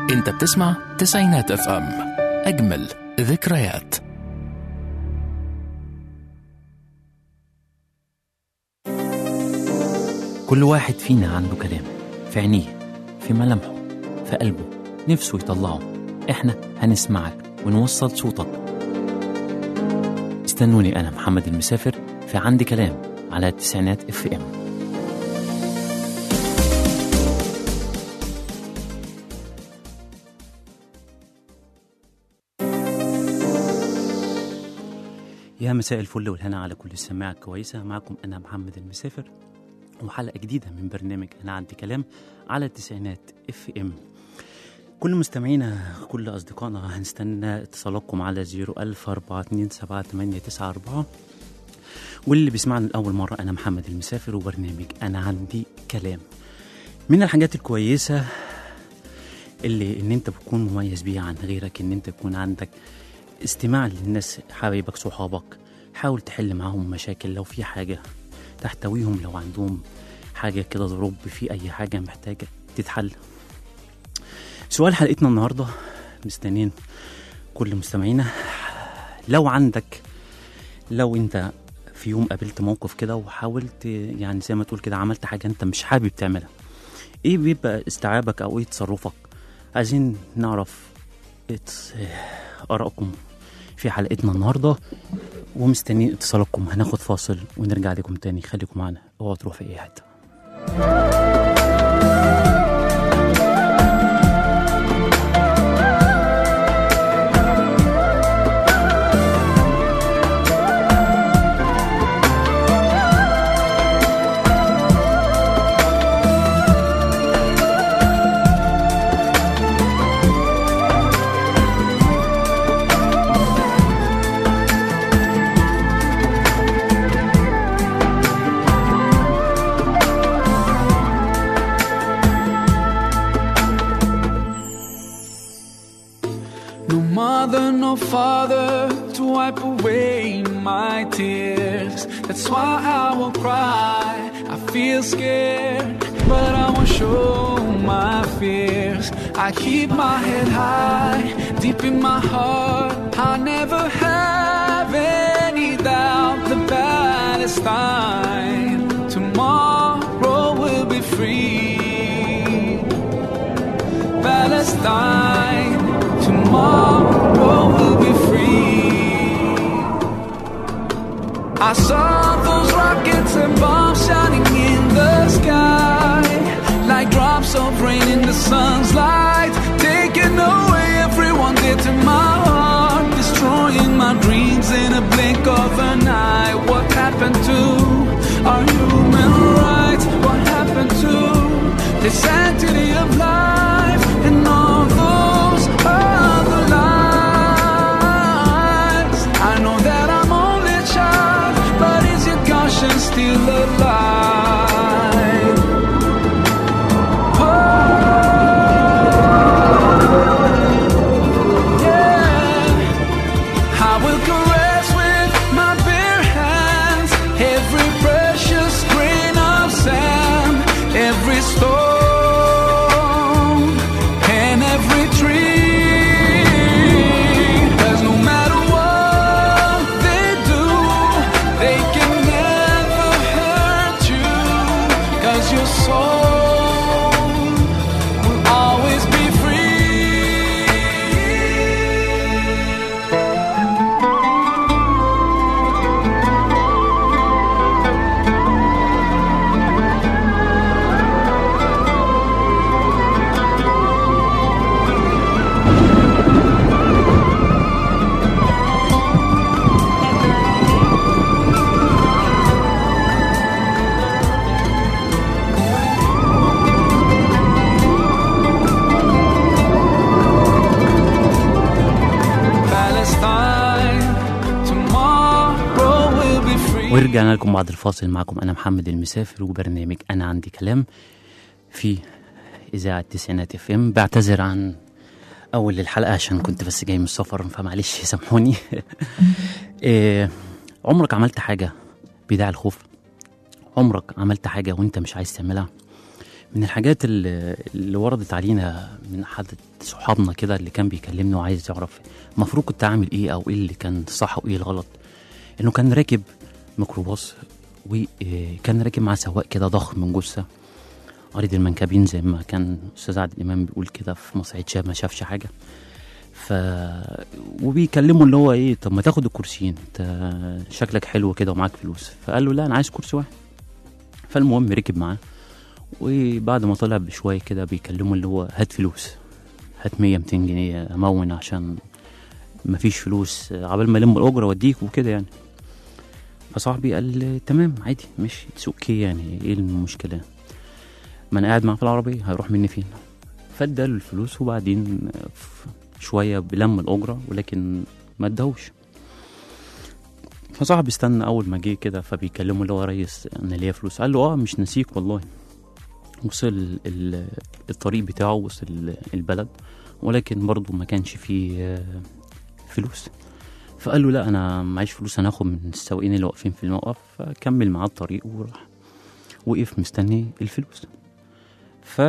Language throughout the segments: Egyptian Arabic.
انت بتسمع تسعينات اف ام اجمل ذكريات كل واحد فينا عنده كلام في عينيه في ملامحه في قلبه نفسه يطلعه احنا هنسمعك ونوصل صوتك استنوني انا محمد المسافر في عندي كلام على التسعينات اف ام يا مساء الفل والهنا على كل السماعة الكويسة معكم أنا محمد المسافر وحلقة جديدة من برنامج أنا عندي كلام على التسعينات اف ام كل مستمعينا كل أصدقائنا هنستنى اتصالاتكم على 010427894 واللي بيسمعنا لأول مرة أنا محمد المسافر وبرنامج أنا عندي كلام من الحاجات الكويسة اللي ان انت بتكون مميز بيها عن غيرك ان انت يكون عندك استماع للناس حبايبك صحابك حاول تحل معاهم مشاكل لو في حاجة تحتويهم لو عندهم حاجة كده ضروب في أي حاجة محتاجة تتحل سؤال حلقتنا النهاردة مستنين كل مستمعينا لو عندك لو انت في يوم قابلت موقف كده وحاولت يعني زي ما تقول كده عملت حاجة انت مش حابب تعملها ايه بيبقى استيعابك او ايه تصرفك عايزين نعرف ات- ارائكم في حلقتنا النهارده ومستنيين اتصالاتكم هناخد فاصل ونرجع لكم تاني خليكم معانا اوعوا تروحوا في اي حته No mother, no father to wipe away my tears. That's why I will cry. I feel scared, but I won't show my fears. I keep my head high, deep in my heart. I never have any doubt. The Palestine tomorrow will be free. Palestine, tomorrow will be free. I saw those rockets and bombs shining in the sky, like drops of rain in the sun's light, taking away everyone dear to my heart, destroying my dreams in a blink of an eye. What happened to our human rights? What happened to the sanctity of life and all those other lives? I know that I'm only a child, but is your conscience still alive? Oh, yeah. I will caress with my bare hands every precious grain of sand, every stone and every tree. 'Cause no matter what they do, they can never hurt you. 'Cause your soul will always be free. Palestine, tomorrow will be free. ورجعنا لكم بعد الفاصل معكم انا محمد المسافر وبرنامج انا عندي كلام في اذاعه تسعينات اف ام بعتذر عن اول الحلقه عشان كنت بس جاي من السفر فمعلش سامحوني إيه، عمرك عملت حاجه بداعي الخوف عمرك عملت حاجه وانت مش عايز تعملها من الحاجات اللي, اللي وردت علينا من حد صحابنا كده اللي كان بيكلمني وعايز يعرف المفروض كنت اعمل ايه او ايه اللي كان صح وايه الغلط انه كان راكب ميكروباص وكان راكب مع سواق كده ضخم من جثه عريض المنكبين زي ما كان استاذ عادل امام بيقول كده في مصعد شاب ما شافش حاجه ف وبيكلمه اللي هو ايه طب ما تاخد الكرسيين انت شكلك حلو كده ومعاك فلوس فقال له لا انا عايز كرسي واحد فالمهم ركب معاه وبعد ما طلع بشويه كده بيكلمه اللي هو هات فلوس هات 100 200 جنيه امون عشان مفيش فلوس عبال ما الم الاجره واديك وكده يعني فصاحبي قال تمام عادي ماشي اتس اوكي يعني ايه المشكله ما انا قاعد معاه في العربيه هيروح مني فين فاداله الفلوس وبعدين ف- شويه بلم الاجره ولكن ما اداهوش فصاحبي استنى اول ما جه كده فبيكلمه اللي هو ريس انا ليا فلوس قال له اه مش نسيك والله وصل ال- الطريق بتاعه وصل البلد ولكن برضه ما كانش فيه آه، فلوس فقال له لا انا معيش فلوس انا هاخد من السواقين اللي واقفين في الموقف فكمل معاه الطريق وراح وقف مستني الفلوس ف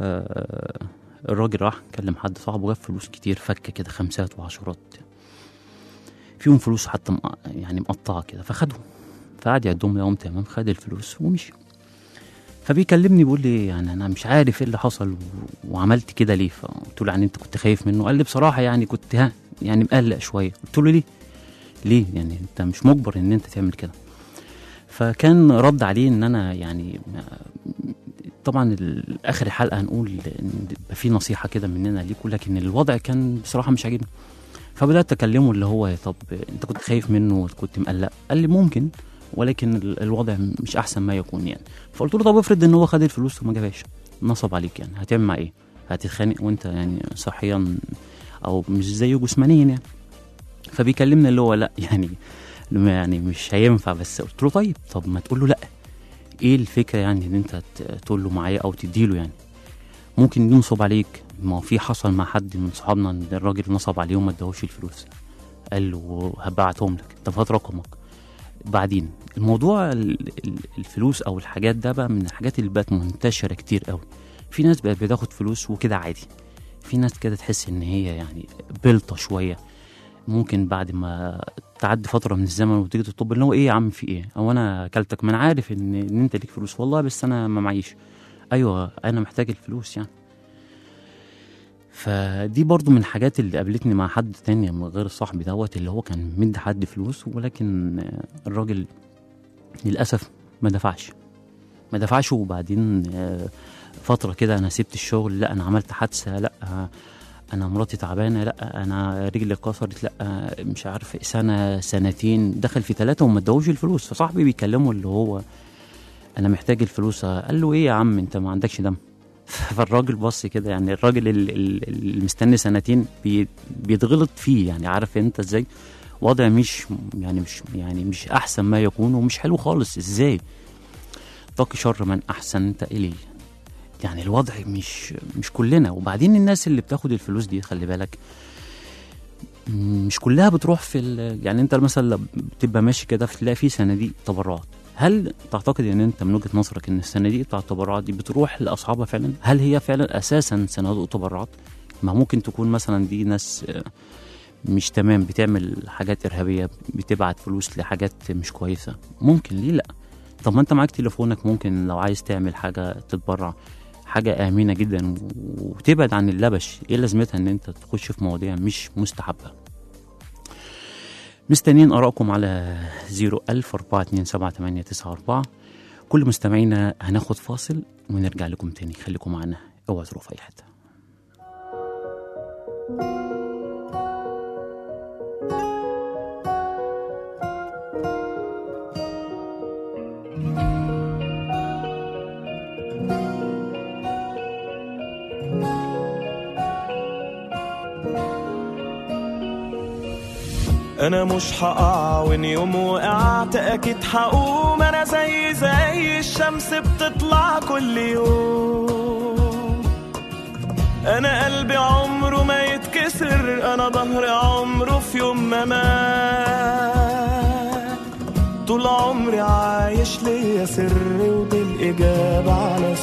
الراجل راح كلم حد صاحبه جاب فلوس كتير فكه كده خمسات وعشرات فيهم فلوس حتى مق- يعني مقطعه كده فخدهم فقعد يعدهم لهم تمام خد الفلوس ومشي فبيكلمني بيقول لي يعني انا مش عارف ايه اللي حصل و... وعملت كده ليه فقلت له يعني انت كنت خايف منه قال لي بصراحه يعني كنت ها يعني مقلق شويه قلت له ليه ليه يعني انت مش مجبر ان انت تعمل كده فكان رد عليه ان انا يعني ما- طبعا ال- اخر الحلقه هنقول ان يبقى في نصيحه كده مننا ليكوا لكن الوضع كان بصراحه مش عاجبني فبدات اكلمه اللي هو طب انت كنت خايف منه وكنت مقلق قال لي ممكن ولكن ال- الوضع مش احسن ما يكون يعني فقلت له طب افرض ان هو خد الفلوس وما جابهاش نصب عليك يعني هتعمل معاه ايه هتتخانق وانت يعني صحيا او مش زيه جسمانيا يعني فبيكلمني اللي هو لا يعني يعني مش هينفع بس قلت له طيب طب ما تقول له لا ايه الفكره يعني ان انت ت- تقول له معايا او تديله يعني ممكن ينصب عليك ما هو في حصل مع حد من صحابنا ان الراجل نصب عليه وما اداهوش الفلوس قال له هبعتهم لك طب هات رقمك بعدين الموضوع ال- ال- الفلوس او الحاجات ده بقى من الحاجات اللي بقت منتشره كتير قوي في ناس بقت بتاخد فلوس وكده عادي في ناس كده تحس ان هي يعني بلطه شويه ممكن بعد ما تعدي فتره من الزمن وتيجي تطلب اللي هو ايه يا عم في ايه او انا اكلتك ما انا عارف ان ان انت ليك فلوس والله بس انا ما معيش ايوه انا محتاج الفلوس يعني فدي برضو من الحاجات اللي قابلتني مع حد تاني من غير صاحبي دوت اللي هو كان مدي حد فلوس ولكن آه، الراجل للاسف ما دفعش ما دفعش وبعدين آه، فتره كده انا سبت الشغل لا انا عملت حادثه لا آه، انا مراتي تعبانه لا انا رجلي اتكسرت لا آه، مش عارف سنه سنتين دخل في ثلاثه وما اداهوش الفلوس فصاحبي بيكلمه اللي هو انا محتاج الفلوس قال له ايه يا عم انت ما عندكش دم فالراجل بص كده يعني الراجل ال- ال- اللي مستني سنتين بي- بيتغلط فيه يعني عارف انت ازاي وضع مش يعني مش يعني مش احسن ما يكون ومش حلو خالص ازاي اتقي شر من احسنت اليه يعني الوضع مش مش كلنا وبعدين الناس اللي بتاخد الفلوس دي خلي بالك مش كلها بتروح في ال- يعني انت مثلا لما بتبقى ماشي كده تلاقي في صناديق تبرعات هل تعتقد ان انت من وجهه نظرك ان الصناديق بتاع التبرعات دي بتروح لاصحابها فعلا؟ هل هي فعلا اساسا صناديق تبرعات؟ ما ممكن تكون مثلا دي ناس آه، مش تمام بتعمل حاجات ارهابيه بتبعت فلوس لحاجات مش كويسه ممكن ليه لا طب ما انت معاك تليفونك ممكن لو عايز تعمل حاجه تتبرع حاجه امنه جدا وتبعد عن اللبش ايه لازمتها ان انت تخش في مواضيع مش مستحبه مستنيين ارائكم على 010427894 كل مستمعينا هناخد فاصل ونرجع لكم تاني خليكم معانا اوعوا تروحوا في اي حته انا مش هقع وان يوم وقعت اكيد هقوم انا زي زي الشمس بتطلع كل يوم انا قلبي عمره ما يتكسر انا ظهري عمره في يوم ما مات طول عمري عايش ليا سر ودي الإجابة على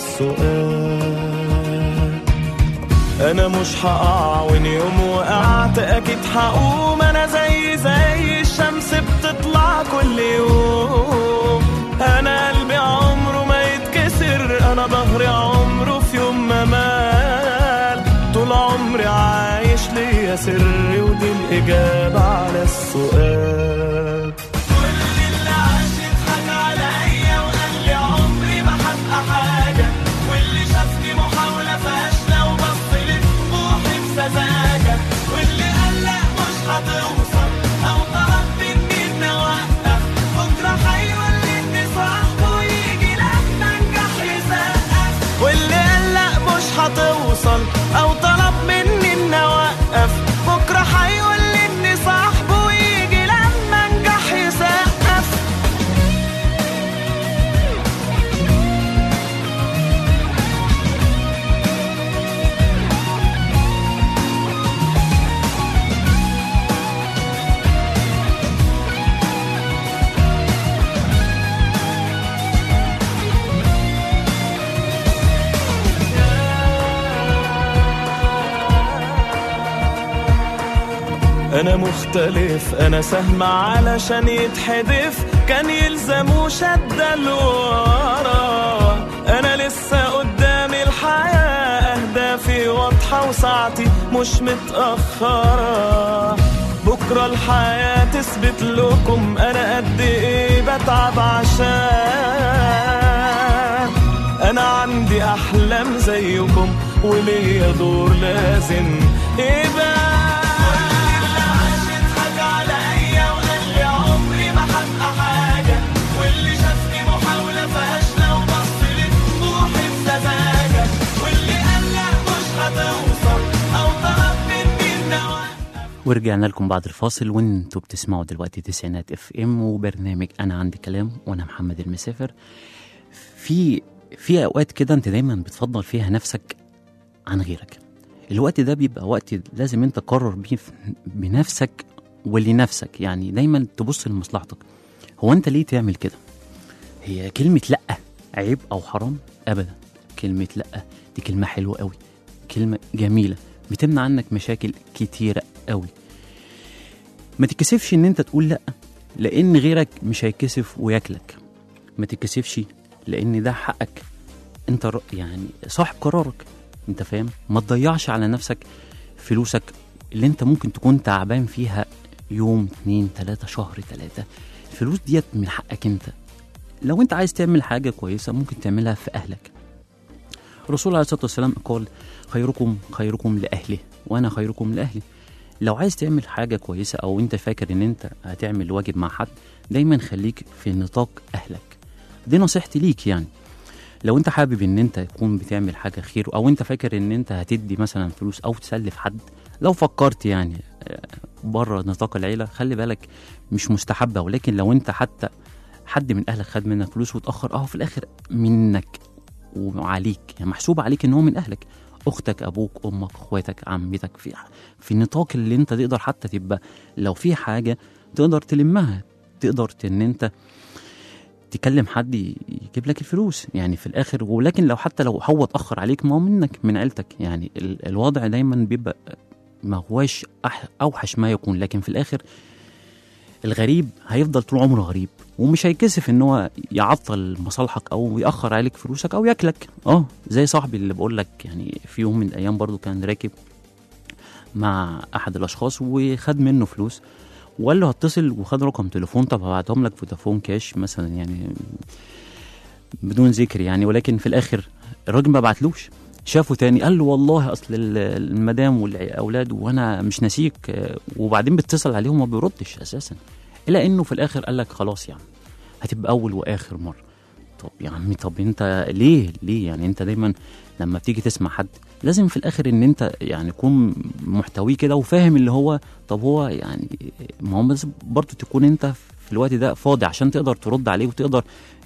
السؤال أنا مش هقع وإن يوم وقعت أكيد هقوم أنا زي زي الشمس بتطلع كل يوم أنا قلبي عمره ما يتكسر أنا ظهري عمره في يوم ما مال طول عمري عايش ليا سر ودي الإجابة على السؤال كل اللي عاش يضحك عليا وقال لي عمري ما هبقى حاجة واللي شافني محاولة فاشلة وبص لطموحي بسذاجة واللي قال لا مش هتوصل أو طلب مني إني أوقف بكرة هيولدني صاحبه يجي لما أنجح يسقف واللي قال لا مش هتوصل أو طلب مني إني أوقف بكرة هيولدني صاحبه يجي لما أنجح يسقف انا مختلف انا سهم علشان يتحدف كان يلزمه شدة لورا انا لسه قدامي الحياة اهدافي واضحة وساعتي مش متأخرة بكرة الحياة تثبت لكم انا قد ايه بتعب عشان انا عندي احلام زيكم وليا دور لازم يبقى يضحك عليا وقال لي عمري ما هبقى حاجة واللي شافني محاولة فاشلة وبص لطموحي بسذاجة واللي قال لا مش هتوصل أو طلب مني إني أوقف ورجعنا لكم بعد الفاصل وانتوا بتسمعوا دلوقتي تسعينات اف ام وبرنامج انا عندي كلام وانا محمد المسافر في في اوقات كده انت دايما بتفضل فيها نفسك عن غيرك الوقت ده بيبقى وقت لازم انت تقرر بيه في- بنفسك ولنفسك يعني دايما تبص لمصلحتك هو انت ليه تعمل كده هي كلمة لأ عيب أو حرام أبدا كلمة لأ دي كلمة حلوة قوي كلمة جميلة بتمنع عنك مشاكل كتيرة قوي ما تتكسفش ان انت تقول لأ لأن غيرك مش هيتكسف وياكلك ما تتكسفش لأن ده حقك انت ر- يعني صاحب قرارك انت فاهم ما تضيعش على نفسك فلوسك اللي انت ممكن تكون تعبان فيها يوم اتنين تلاتة شهر تلاتة الفلوس ديت من حقك انت لو انت عايز تعمل حاجة كويسة ممكن تعملها في أهلك الرسول عليه الصلاة والسلام قال خيركم خيركم لأهله وأنا خيركم لأهلي لو عايز تعمل حاجة كويسة أو أنت فاكر إن أنت هتعمل واجب مع حد دايما خليك في نطاق أهلك دي نصيحتي ليك يعني لو انت حابب ان انت تكون بتعمل حاجه خير او انت فاكر ان انت هتدي مثلا فلوس او تسلف حد لو فكرت يعني آه، بره نطاق العيله خلي بالك مش مستحبه ولكن لو انت حتى حد من اهلك خد منك فلوس واتاخر اه في الاخر منك وعليك يعني محسوب عليك ان هو من اهلك اختك ابوك امك اخواتك عمتك في في النطاق اللي انت تقدر حتى تبقى لو في حاجه تقدر تلمها تقدر ان انت تكلم حد ي- يجيب لك الفلوس يعني في الاخر ولكن لو حتى لو هو اتاخر عليك ما هو منك من عيلتك يعني ال- الوضع دايما بيبقى ما هواش أح- اوحش ما يكون لكن في الاخر الغريب هيفضل طول عمره غريب ومش هيكسف ان هو يعطل مصالحك او ياخر عليك فلوسك او ياكلك اه زي صاحبي اللي بقول لك يعني في يوم من الايام برضو كان راكب مع احد الاشخاص وخد منه فلوس وقال له هتصل وخد رقم تليفون طب هبعتهم لك فودافون كاش مثلا يعني بدون ذكر يعني ولكن في الاخر الراجل ما بعتلوش شافه تاني قال له والله اصل ال- المدام والاولاد وانا مش ناسيك آه، وبعدين بيتصل عليهم وما بيردش اساسا الا انه في الاخر قال لك خلاص يعني هتبقى اول واخر مره طب يا عمي طب انت ليه ليه يعني انت دايما لما بتيجي تسمع حد لازم في الاخر ان انت يعني تكون محتويه كده وفاهم اللي هو طب هو يعني ما هو بس برضه تكون انت في الوقت ده فاضي عشان تقدر ترد عليه وتقدر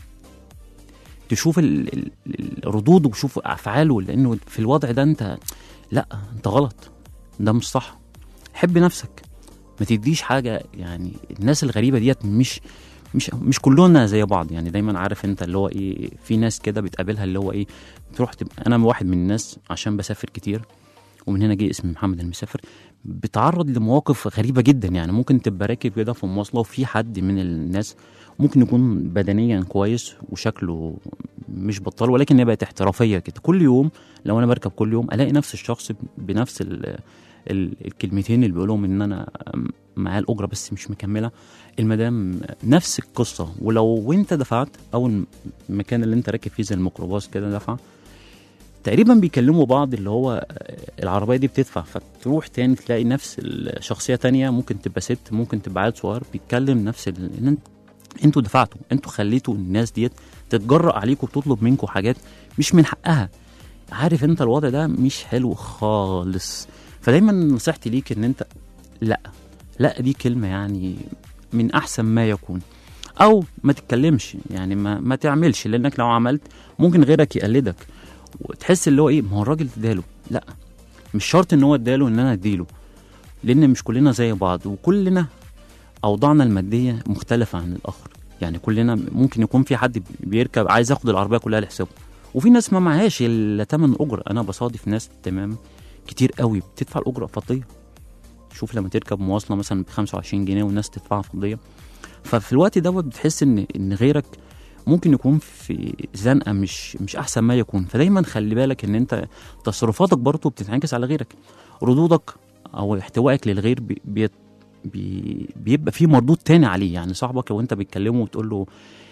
تشوف ال- ال- ال- ردوده وشوف افعاله لانه في الوضع ده انت لا انت غلط ده مش صح حب نفسك ما تديش حاجه يعني الناس الغريبه ديت مش مش مش كلنا زي بعض يعني دايما عارف انت اللي هو ايه في ناس كده بتقابلها اللي هو ايه تروح تبقى انا واحد من الناس عشان بسافر كتير ومن هنا جه اسم محمد المسافر بتعرض لمواقف غريبه جدا يعني ممكن تبقى راكب كده في مواصله وفي حد من الناس ممكن يكون بدنيا كويس وشكله مش بطال ولكن هي بقت احترافيه كده كل يوم لو انا بركب كل يوم الاقي نفس الشخص بنفس ال ال الكلمتين اللي بيقولهم ان انا معاه الاجره بس مش مكمله المدام نفس القصه ولو انت دفعت او المكان اللي انت راكب فيه زي الميكروباص كده دفع تقريبا بيكلموا بعض اللي هو العربيه دي بتدفع فتروح تاني تلاقي نفس الشخصيه تانية ممكن تبقى ست ممكن تبقى عيل صغير بيتكلم نفس ال... ان انت انتوا دفعتوا انتوا خليتوا الناس ديت تتجرأ عليكم وتطلب منكم حاجات مش من حقها عارف انت الوضع ده مش حلو خالص فدايما نصيحتي ليك ان انت لا لا دي كلمه يعني من احسن ما يكون او ما تتكلمش يعني ما, ما تعملش لانك لو عملت ممكن غيرك يقلدك وتحس اللي هو ايه ما هو الراجل اداله لا مش شرط ان هو اداله ان انا اديله لان مش كلنا زي بعض وكلنا اوضاعنا الماديه مختلفه عن الاخر يعني كلنا ممكن يكون في حد بيركب عايز ياخد العربيه كلها لحسابه وفي ناس ما معهاش الا تمن الاجره انا بصادف ناس تمام كتير قوي بتدفع الاجره فضيه شوف لما تركب مواصله مثلا ب 25 جنيه والناس تدفعها فضيه ففي الوقت دوت بتحس ان ان غيرك ممكن يكون في زنقه مش مش احسن ما يكون فدايما خلي بالك ان انت تصرفاتك برضه بتتعكس على غيرك ردودك او احتوائك للغير بي بي بي بيبقى فيه مردود تاني عليه يعني صاحبك لو انت بتكلمه وتقول له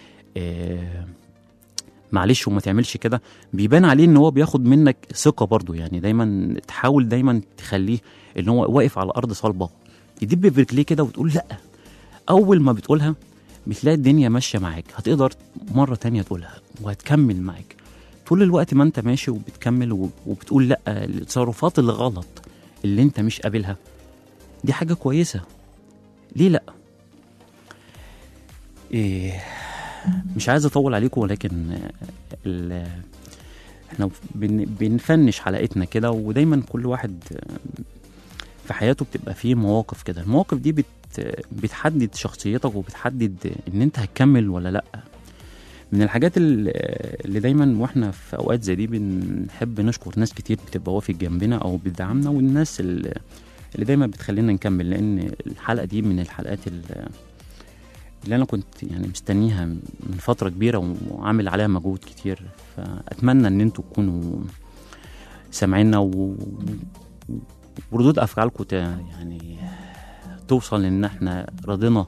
آه معلش وما تعملش كده بيبان عليه ان هو بياخد منك ثقه برضه يعني دايما تحاول دايما تخليه ان هو واقف على ارض صلبه يدب برجليه كده وتقول لا اول ما بتقولها بتلاقي الدنيا ماشيه معاك هتقدر مره تانية تقولها وهتكمل معاك طول الوقت ما انت ماشي وبتكمل وبتقول لا التصرفات اللي غلط اللي انت مش قابلها دي حاجه كويسه ليه لا إيه مش عايز اطول عليكم ولكن ال احنا بن بنفنش حلقتنا كده ودايما كل واحد في حياته بتبقى فيه مواقف كده المواقف دي بت بتحدد شخصيتك وبتحدد ان انت هتكمل ولا لا من الحاجات اللي دايما واحنا في اوقات زي دي بنحب نشكر ناس كتير بتبقى واقفه جنبنا او بتدعمنا والناس اللي دايما بتخلينا نكمل لان الحلقه دي من الحلقات اللي انا كنت يعني مستنيها من فتره كبيره وعامل عليها مجهود كتير فاتمنى ان انتوا تكونوا سامعينا و... وردود افعالكم يعني توصل ان احنا رضينا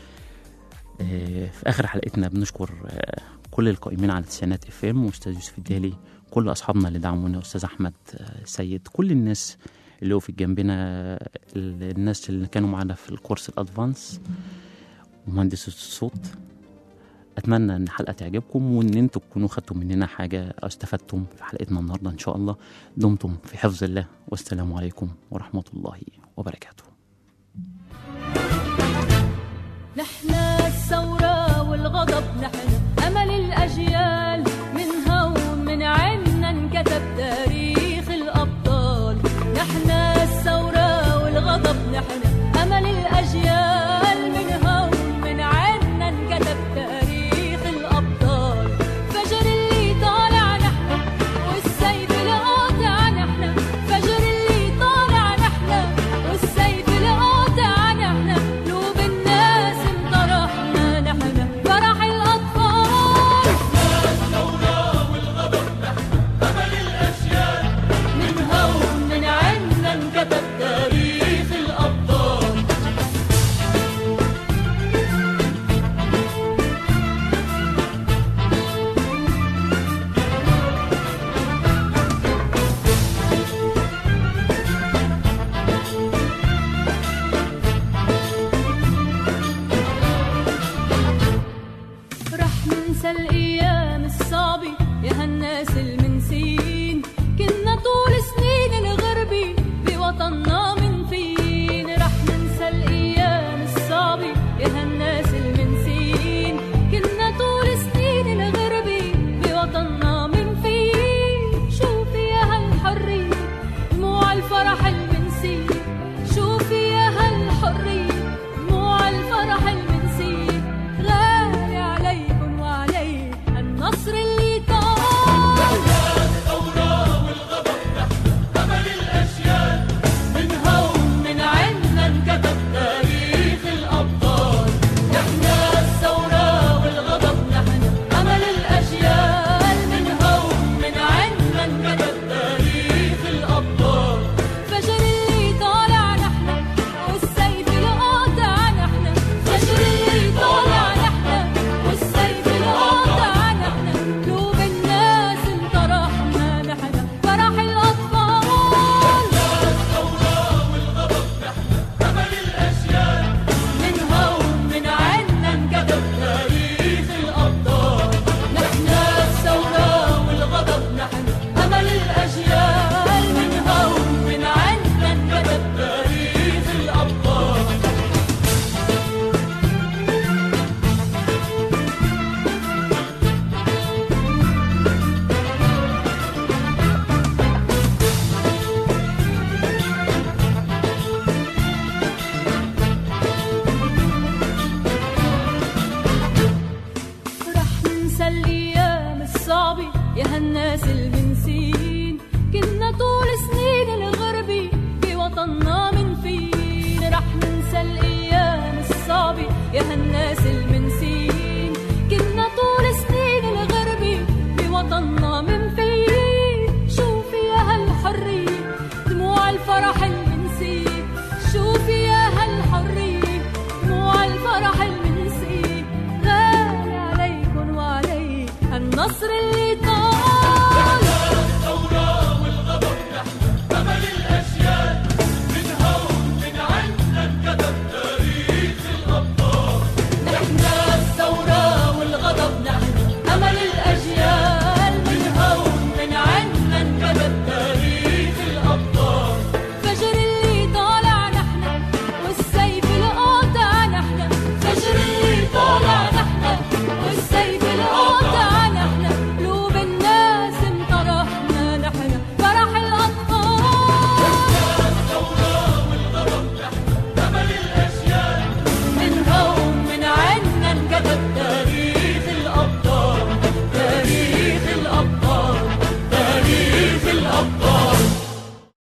في اخر حلقتنا بنشكر كل القائمين على تسعينات اف ام واستاذ يوسف الدالي كل اصحابنا اللي دعمونا استاذ احمد سيد كل الناس اللي وقفت جنبنا الناس اللي كانوا معانا في الكورس الادفانس ومهندس الصوت اتمنى ان الحلقه تعجبكم وان انتم تكونوا خدتم مننا حاجه او استفدتم في حلقتنا النهارده ان شاء الله دمتم في حفظ الله والسلام عليكم ورحمه الله وبركاته نحن الثورة والغضب نحن أمل الأجيال منها ومن عنا انكتب تاريخ الأبطال نحن الثورة والغضب نحن أمل الأجيال منها ومن عنا انكتب تاريخ الأبطال فجر اللي طالع نحن والسيف القاطع نحن فجر اللي طالع نحن والسيف القاطع نحن قلوب الناس انطرحنا نحن فرح الأطفال منها ومن عنا انكتب تاريخ الأبطال رح ننسى الايام الصعبة يا هالناس المنسين كنا طول سنين الغربة بوطننا من فين رح ننسى الايام الصعبة يا هالناس المنسين كنا طول سنين الغربة بوطننا من فين شوفي يا هالحرية دموع الفرح المنسي شوفي يا هالحرية دموع الفرح المنسي غالي هالناس المنسين كنا طول سنين الغربي بوطننا من فين رح ننسى الايام الصعبة يا هالناس